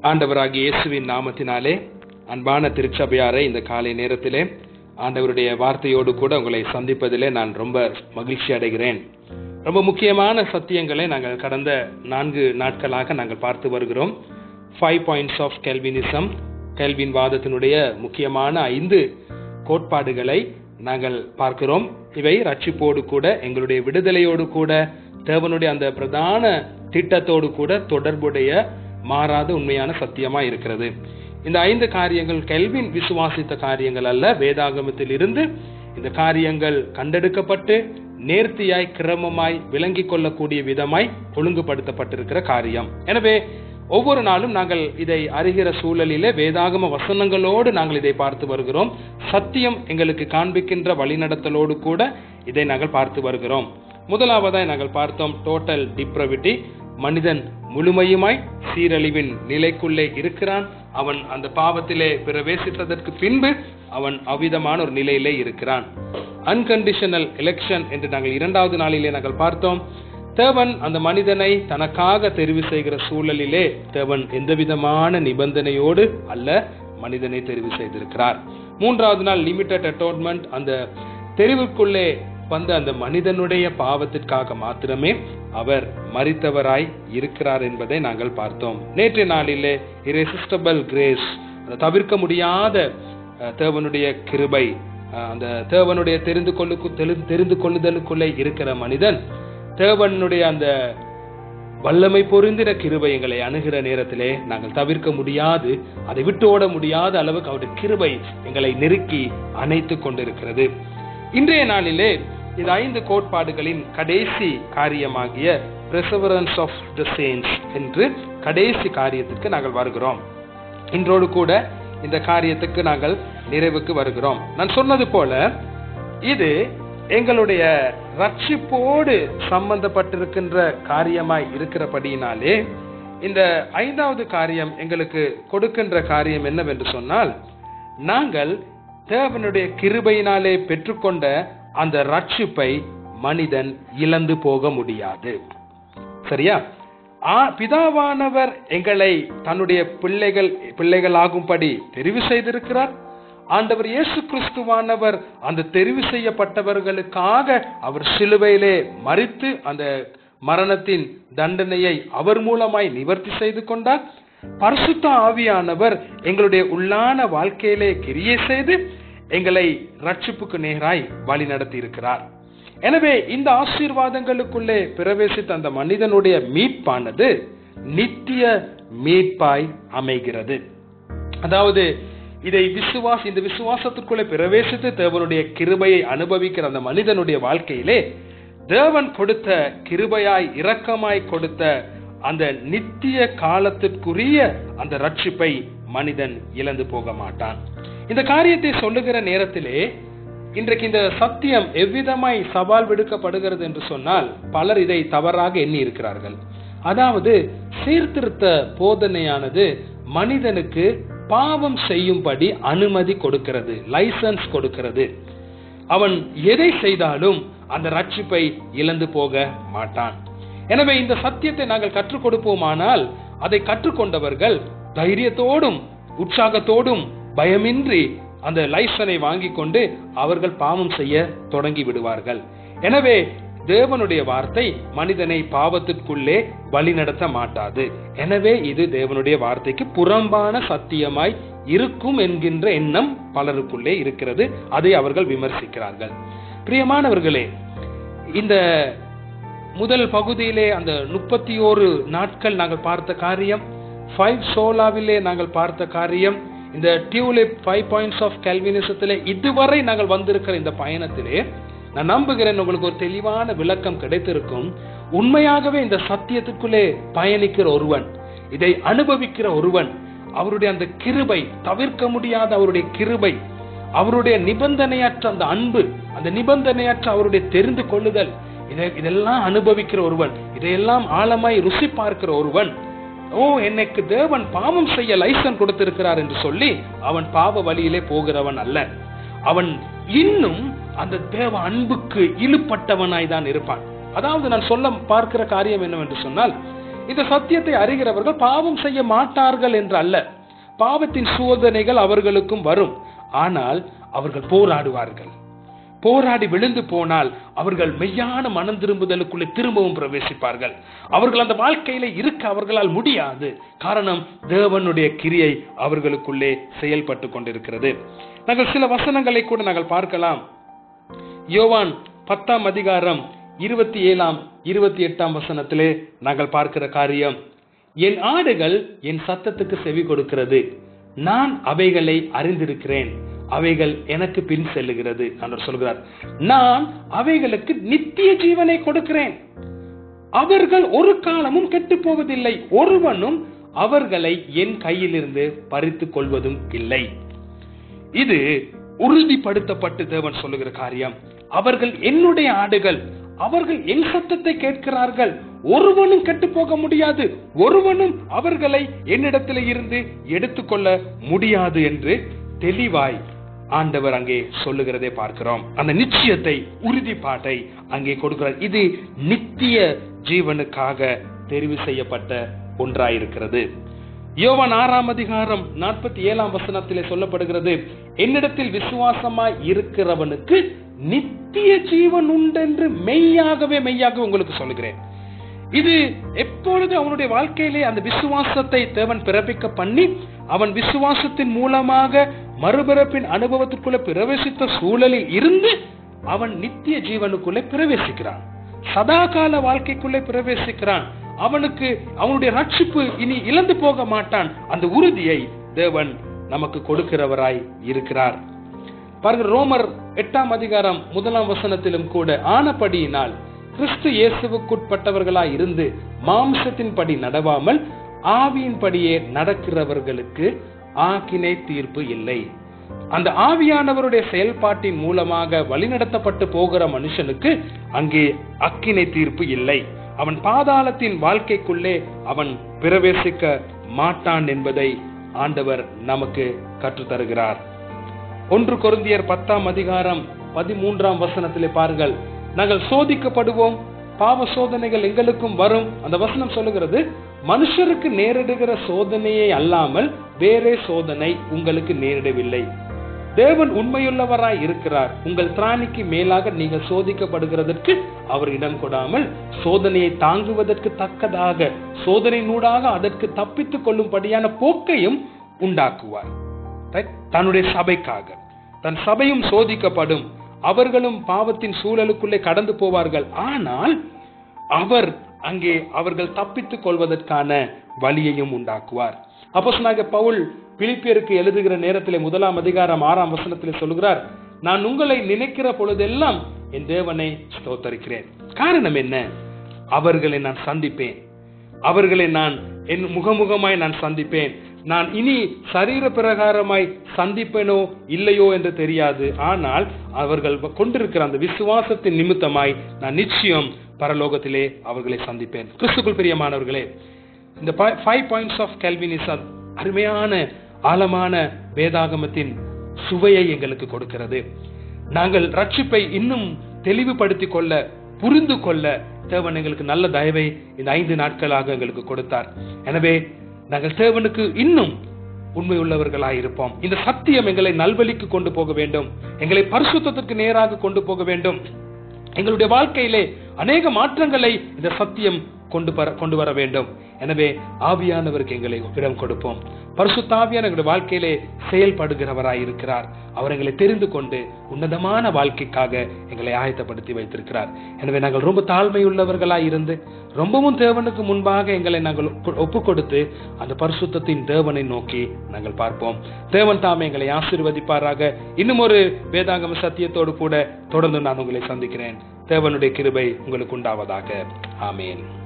ஆண்டவராகிய இயேசுவின் நாமத்தினாலே அன்பான திருச்சபையாரை இந்த காலை நேரத்திலே ஆண்டவருடைய வார்த்தையோடு கூட உங்களை சந்திப்பதிலே நான் ரொம்ப மகிழ்ச்சி அடைகிறேன் ரொம்ப முக்கியமான சத்தியங்களை நாங்கள் கடந்த நான்கு நாட்களாக நாங்கள் பார்த்து வருகிறோம் five points of Calvinism Calvin வாதத்தினுடைய முக்கியமான ஐந்து கோட்பாடுகளை நாங்கள் பார்க்கிறோம் இவை ரட்சிப்போடு கூட எங்களுடைய விடுதலையோடு கூட தேவனுடைய அந்த பிரதான திட்டத்தோடு கூட தொடர்புடைய மாறாத உண்மையான சத்தியமா இருக்கிறது இந்த ஐந்து காரியங்கள் கெல்வின் விசுவாசித்த காரியங்கள் அல்ல வேதாகமத்தில் இருந்து இந்த காரியங்கள் கண்டெடுக்கப்பட்டு நேர்த்தியாய் கிரமமாய் விளங்கிக் கொள்ளக்கூடிய விதமாய் ஒழுங்குபடுத்தப்பட்டிருக்கிற காரியம் எனவே ஒவ்வொரு நாளும் நாங்கள் இதை அறிகிற சூழலிலே வேதாகம வசனங்களோடு நாங்கள் இதை பார்த்து வருகிறோம் சத்தியம் எங்களுக்கு காண்பிக்கின்ற வழிநடத்தலோடு கூட இதை நாங்கள் பார்த்து வருகிறோம் முதலாவதாய் நாங்கள் பார்த்தோம் டோட்டல் டிப்ரவிட்டி மனிதன் முழுமையுமாய் சீரழிவின் நிலைக்குள்ளே இருக்கிறான் அவன் அந்த பாவத்திலே பிரவேசித்ததற்கு பின்பு அவன் அவ்விதமான ஒரு நிலையிலே இருக்கிறான் அன்கண்டிஷனல் எலெக்ஷன் என்று நாங்கள் இரண்டாவது நாளிலே நாங்கள் பார்த்தோம் தேவன் அந்த மனிதனை தனக்காக தெரிவு செய்கிற சூழலிலே தேவன் எந்த விதமான நிபந்தனையோடு அல்ல மனிதனை தெரிவு செய்திருக்கிறார் மூன்றாவது நாள் லிமிட்டட் அட்டோன்மெண்ட் அந்த தெரிவுக்குள்ளே வந்த அந்த மனிதனுடைய பாவத்திற்காக மாத்திரமே அவர் மறித்தவராய் இருக்கிறார் என்பதை நாங்கள் பார்த்தோம் நேற்றைய நாளிலே இரேசிஸ்டபிள் கிரேஸ் தவிர்க்க முடியாத தேவனுடைய கிருபை அந்த தேவனுடைய தெரிந்து கொள்ளு தெரிந்து கொள்ளுதலுக்குள்ளே இருக்கிற மனிதன் தேவனுடைய அந்த வல்லமை பொருந்தின கிருபை எங்களை அணுகிற நேரத்திலே நாங்கள் தவிர்க்க முடியாது அதை விட்டு ஓட முடியாத அளவுக்கு அவருடைய கிருபை எங்களை நெருக்கி அணைத்து கொண்டிருக்கிறது இன்றைய நாளிலே இந்த ஐந்து கோட்பாடுகளின் கடைசி காரியமாகிய பிரசவரன்ஸ் ஆஃப் த சேன்ஸ் என்று கடைசி காரியத்திற்கு நாங்கள் வருகிறோம் இன்றோடு கூட இந்த காரியத்துக்கு நாங்கள் நிறைவுக்கு வருகிறோம் நான் சொன்னது போல இது எங்களுடைய ரட்சிப்போடு சம்பந்தப்பட்டிருக்கின்ற காரியமாய் இருக்கிறபடியினாலே இந்த ஐந்தாவது காரியம் எங்களுக்கு கொடுக்கின்ற காரியம் என்னவென்று சொன்னால் நாங்கள் தேவனுடைய கிருபையினாலே பெற்றுக்கொண்ட அந்த ரட்சிப்பை மனிதன் இழந்து போக முடியாது சரியா பிதாவானவர் எங்களை தன்னுடைய பிள்ளைகள் பிள்ளைகளாகும்படி தெரிவு செய்திருக்கிறார் ஆண்டவர் இயேசு கிறிஸ்துவானவர் அந்த தெரிவு செய்யப்பட்டவர்களுக்காக அவர் சிலுவையிலே மறித்து அந்த மரணத்தின் தண்டனையை அவர் மூலமாய் நிவர்த்தி செய்து கொண்டார் பரிசுத்த ஆவியானவர் எங்களுடைய உள்ளான வாழ்க்கையிலே கிரியை செய்து எங்களை ரட்சிப்புக்கு நேராய் வழி நடத்தி இருக்கிறார் எனவே இந்த ஆசீர்வாதங்களுக்குள்ளே பிரவேசித்த அந்த மனிதனுடைய மீட்பானது நித்திய மீட்பாய் அமைகிறது அதாவது இதை விசுவாச இந்த விசுவாசத்திற்குள்ளே பிரவேசித்து தேவனுடைய கிருபையை அனுபவிக்கிற அந்த மனிதனுடைய வாழ்க்கையிலே தேவன் கொடுத்த கிருபையாய் இரக்கமாய் கொடுத்த அந்த நித்திய காலத்திற்குரிய அந்த ரட்சிப்பை மனிதன் இழந்து போக மாட்டான் இந்த காரியத்தை சொல்லுகிற நேரத்திலே இன்றைக்கு இந்த சத்தியம் எவ்விதமாய் சவால் விடுக்கப்படுகிறது என்று சொன்னால் பலர் இதை தவறாக எண்ணி இருக்கிறார்கள் அதாவது சீர்திருத்த போதனையானது மனிதனுக்கு பாவம் செய்யும்படி அனுமதி கொடுக்கிறது லைசன்ஸ் கொடுக்கிறது அவன் எதை செய்தாலும் அந்த ரட்சிப்பை இழந்து போக மாட்டான் எனவே இந்த சத்தியத்தை நாங்கள் கற்றுக் கொடுப்போமானால் அதை கற்றுக்கொண்டவர்கள் தைரியத்தோடும் உற்சாகத்தோடும் பயமின்றி அந்த லைசனை வாங்கி கொண்டு அவர்கள் பாவம் செய்ய தொடங்கி விடுவார்கள் எனவே தேவனுடைய வார்த்தை மனிதனை பாவத்திற்குள்ளே வழி நடத்த மாட்டாது எனவே இது தேவனுடைய வார்த்தைக்கு புறம்பான சத்தியமாய் இருக்கும் என்கின்ற எண்ணம் பலருக்குள்ளே இருக்கிறது அதை அவர்கள் விமர்சிக்கிறார்கள் பிரியமானவர்களே இந்த முதல் பகுதியிலே அந்த முப்பத்தி ஓரு நாட்கள் நாங்கள் பார்த்த காரியம் ஃபைவ் சோலாவிலே நாங்கள் பார்த்த காரியம் இந்த டியூலிப் ஃபைவ் பாயிண்ட்ஸ் ஆஃப் கல்வினிசத்திலே இதுவரை நாங்கள் வந்திருக்கிற இந்த பயணத்திலே நான் நம்புகிறேன் உங்களுக்கு ஒரு தெளிவான விளக்கம் கிடைத்திருக்கும் உண்மையாகவே இந்த சத்தியத்துக்குள்ளே பயணிக்கிற ஒருவன் இதை அனுபவிக்கிற ஒருவன் அவருடைய அந்த கிருபை தவிர்க்க முடியாத அவருடைய கிருபை அவருடைய நிபந்தனையற்ற அந்த அன்பு அந்த நிபந்தனையற்ற அவருடைய தெரிந்து கொள்ளுதல் இதை இதெல்லாம் அனுபவிக்கிற ஒருவன் இதையெல்லாம் ஆழமாய் ருசி பார்க்கிற ஒருவன் ஓ எனக்கு தேவன் பாவம் செய்ய லைசன் கொடுத்திருக்கிறார் என்று சொல்லி அவன் பாவ வழியிலே போகிறவன் அல்ல அவன் இன்னும் அந்த தேவ அன்புக்கு இழுப்பட்டவனாய் தான் இருப்பான் அதாவது நான் சொல்ல பார்க்கிற காரியம் என்னவென்று சொன்னால் இந்த சத்தியத்தை அறிகிறவர்கள் பாவம் செய்ய மாட்டார்கள் என்று அல்ல பாவத்தின் சோதனைகள் அவர்களுக்கும் வரும் ஆனால் அவர்கள் போராடுவார்கள் போராடி விழுந்து போனால் அவர்கள் மெய்யான மனம் திரும்புதலுக்குள்ளே திரும்பவும் பிரவேசிப்பார்கள் அவர்கள் அந்த வாழ்க்கையில இருக்க அவர்களால் முடியாது காரணம் தேவனுடைய கிரியை அவர்களுக்குள்ளே செயல்பட்டு கொண்டிருக்கிறது நாங்கள் சில வசனங்களை கூட நாங்கள் பார்க்கலாம் யோவான் பத்தாம் அதிகாரம் இருபத்தி ஏழாம் இருபத்தி எட்டாம் வசனத்திலே நாங்கள் பார்க்கிற காரியம் என் ஆடுகள் என் சத்தத்துக்கு செவி கொடுக்கிறது நான் அவைகளை அறிந்திருக்கிறேன் அவைகள் எனக்கு பின் செல்லுகிறது என்று சொல்கிறார் நான் அவைகளுக்கு நித்திய ஜீவனை கொடுக்கிறேன் அவர்கள் ஒரு காலமும் கெட்டு போவதில்லை ஒருவனும் அவர்களை என் கையிலிருந்து பறித்துக் கொள்வதும் இல்லை இது உறுதிப்படுத்தப்பட்டு தேவன் சொல்லுகிற காரியம் அவர்கள் என்னுடைய ஆடுகள் அவர்கள் என் சத்தத்தை கேட்கிறார்கள் ஒருவனும் கெட்டு போக முடியாது ஒருவனும் அவர்களை என்னிடத்தில் இருந்து எடுத்துக்கொள்ள முடியாது என்று தெளிவாய் ஆண்டவர் அங்கே சொல்லுகிறதை பார்க்கிறோம் அந்த நிச்சயத்தை உறுதிப்பாட்டை அங்கே கொடுக்கிறார் இது நித்திய ஜீவனுக்காக தெரிவு செய்யப்பட்ட ஒன்றாயிருக்கிறது யோவான் ஆறாம் அதிகாரம் நாற்பத்தி ஏழாம் வசனத்திலே சொல்லப்படுகிறது என்னிடத்தில் விசுவாசமாய் இருக்கிறவனுக்கு நித்திய ஜீவன் உண்டென்று மெய்யாகவே மெய்யாக உங்களுக்கு சொல்லுகிறேன் இது எப்பொழுது அவனுடைய வாழ்க்கையிலே அந்த விசுவாசத்தை தேவன் பிறப்பிக்க பண்ணி அவன் விசுவாசத்தின் மூலமாக மறுபிறப்பின் அனுபவத்திற்குள்ள பிரவேசித்த சூழலில் இருந்து அவன் நித்திய ஜீவனுக்குள்ளே பிரவேசிக்கிறான் சதாகால வாழ்க்கைக்குள்ளே பிரவேசிக்கிறான் அவனுக்கு அவனுடைய ரட்சிப்பு இனி இழந்து போக மாட்டான் அந்த உறுதியை தேவன் நமக்கு கொடுக்கிறவராய் இருக்கிறார் பாருங்க ரோமர் எட்டாம் அதிகாரம் முதலாம் வசனத்திலும் கூட ஆனபடியினால் கிறிஸ்து இயேசுவுக்குட்பட்டவர்களாய் இருந்து மாம்சத்தின்படி நடவாமல் ஆவியின்படியே நடக்கிறவர்களுக்கு ஆக்கினை தீர்ப்பு இல்லை அந்த ஆவியானவருடைய செயல்பாட்டின் மூலமாக வழிநடத்தப்பட்டு போகிற மனுஷனுக்கு அங்கே அக்கினை தீர்ப்பு இல்லை அவன் பாதாளத்தின் வாழ்க்கைக்குள்ளே அவன் பிரவேசிக்க மாட்டான் என்பதை ஆண்டவர் நமக்கு கற்றுத்தருகிறார் ஒன்று கொருந்தியர் பத்தாம் அதிகாரம் பதிமூன்றாம் வசனத்திலே பாருங்கள் நாங்கள் சோதிக்கப்படுவோம் பாவ சோதனைகள் எங்களுக்கும் வரும் அந்த வசனம் சொல்லுகிறது மனுஷருக்கு நேரிடுகிற சோதனையை அல்லாமல் வேறே சோதனை உங்களுக்கு நேரிடவில்லை தேவன் உண்மையுள்ளவராய் இருக்கிறார் உங்கள் திராணிக்கு மேலாக நீங்கள் சோதிக்கப்படுகிறதற்கு அவர் இடம் கொடாமல் சோதனையை தாங்குவதற்கு தக்கதாக சோதனையினூடாக அதற்கு தப்பித்துக் கொள்ளும்படியான போக்கையும் உண்டாக்குவார் தன்னுடைய சபைக்காக தன் சபையும் சோதிக்கப்படும் அவர்களும் பாவத்தின் சூழலுக்குள்ளே கடந்து போவார்கள் ஆனால் அவர் அங்கே அவர்கள் தப்பித்துக் கொள்வதற்கான வழியையும் உண்டாக்குவார் அப்போ பவுல் பிலிப்பியருக்கு எழுதுகிற நேரத்திலே முதலாம் அதிகாரம் ஆறாம் வசனத்திலே சொல்கிறார் நான் உங்களை நினைக்கிற பொழுதெல்லாம் என் தேவனை ஸ்தோத்தரிக்கிறேன் காரணம் என்ன அவர்களை நான் சந்திப்பேன் அவர்களை நான் என் முகமுகமாய் நான் சந்திப்பேன் நான் இனி சரீர பிரகாரமாய் சந்திப்பேனோ இல்லையோ என்று தெரியாது ஆனால் அவர்கள் கொண்டிருக்கிற அந்த விசுவாசத்தின் நிமித்தமாய் நான் நிச்சயம் பரலோகத்திலே அவர்களை சந்திப்பேன் கிறிஸ்துக்குள் பிரியமானவர்களே இந்த ஃபைவ் பாயிண்ட்ஸ் ஆஃப் கல்வினிசம் அருமையான ஆழமான வேதாகமத்தின் சுவையை எங்களுக்கு கொடுக்கிறது நாங்கள் ரட்சிப்பை இன்னும் தெளிவுபடுத்திக் கொள்ள புரிந்து கொள்ள தேவன் எங்களுக்கு நல்ல தயவை இந்த ஐந்து நாட்களாக எங்களுக்கு கொடுத்தார் எனவே நாங்கள் தேவனுக்கு இன்னும் உண்மை உள்ளவர்களாய் இருப்போம் இந்த சத்தியம் எங்களை நல்வழிக்கு கொண்டு போக வேண்டும் எங்களை பரிசுத்தத்திற்கு நேராக கொண்டு போக வேண்டும் எங்களுடைய வாழ்க்கையிலே அநேக மாற்றங்களை இந்த சத்தியம் கொண்டு வர கொண்டு வர வேண்டும் எனவே ஆவியானவருக்கு எங்களை இடம் கொடுப்போம் பரிசுத்தாவியான எங்களுடைய வாழ்க்கையிலே செயல்படுகிறவராய் இருக்கிறார் அவர் எங்களை தெரிந்து கொண்டு உன்னதமான வாழ்க்கைக்காக எங்களை ஆயத்தப்படுத்தி வைத்திருக்கிறார் எனவே நாங்கள் ரொம்ப தாழ்மை உள்ளவர்களாய் இருந்து ரொம்பவும் தேவனுக்கு முன்பாக எங்களை நாங்கள் ஒப்பு கொடுத்து அந்த பரிசுத்தத்தின் தேவனை நோக்கி நாங்கள் பார்ப்போம் தேவன் தாமே எங்களை ஆசீர்வதிப்பாராக இன்னும் ஒரு வேதாங்கம சத்தியத்தோடு கூட தொடர்ந்து நான் உங்களை சந்திக்கிறேன் தேவனுடைய கிருபை உங்களுக்கு உண்டாவதாக ஆமேன்